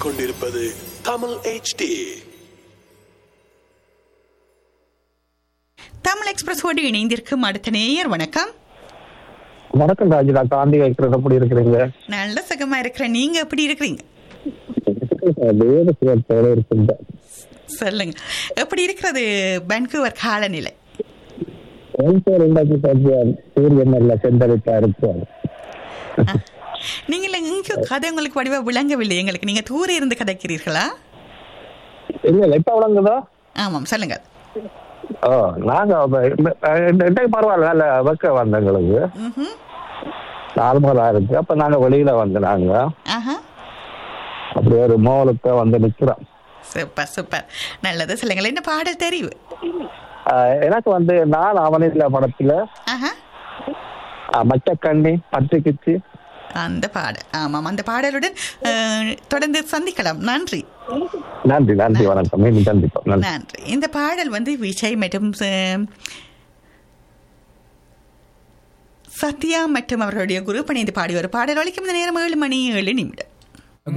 கேட்டுக்கொண்டிருப்பது தமிழ் HD தமிழ் எக்ஸ்பிரஸோடு இணைந்திருக்கும் அடுத்த நேயர் வணக்கம் வணக்கம் ராஜிதா காந்தி வைக்கிறது எப்படி இருக்கிறீங்க நல்ல சுகமா இருக்கிறேன் நீங்க எப்படி இருக்கிறீங்க வேத சுகத்தோட இருக்கின்ற சொல்லுங்க எப்படி இருக்கிறது பென்கூவர் காலநிலை கோயம்புத்தூர் இன்றைக்கு கொஞ்சம் சூரியன் நல்ல செந்தரிப்பா இருக்கும் நீங்கள் இங்க கதை உங்களுக்கு வடிவா விளங்கவில்லை எங்களுக்கு நீங்க தூர இருந்து கதைக்கிறீர்களா இல்ல இல்ல இப்ப விளங்குதா ஆமாம் சொல்லுங்க ஓ நாங்க அப்ப இந்த- இந்த- இன்றைக்கு பரவாயில்ல நல்ல வெக்க வந்த எங்களுக்கு ம்ஹும். நார்மலா இருக்கு அப்ப நாங்க வெளியில வந்து நாங்க ஆஹா அப்படி ஒரு மோலுக்கு வந்து நிக்கிறோம் சூப்பர் சூப்பர் நல்லது சொல்லுங்கள் என்ன பாடல் தெரிவு ஆஹ் எனக்கு வந்து நான் அவனில் படத்துல ஆஹா ஆஹ் மச்சக்கண்ணி பட்டுக்குச்சு அந்த பாடல் ஆமாம் அந்த பாடலுடன் அஹ், தொடர்ந்து சந்திக்கலாம் நன்றி நன்றி நன்றி வணக்கம் மீண்டும் சந்திப்போம் நன்றி நன்றி இந்த பாடல் வந்து விஜய் மற்றும் அஹ், சத்யா மற்றும் அவர்களுடைய குரூப் இணைந்து பாடிய ஒரு பாடல் ஒழிக்கும் இந்த நேரம் ஏழு மணி ஏழு நிமிடம்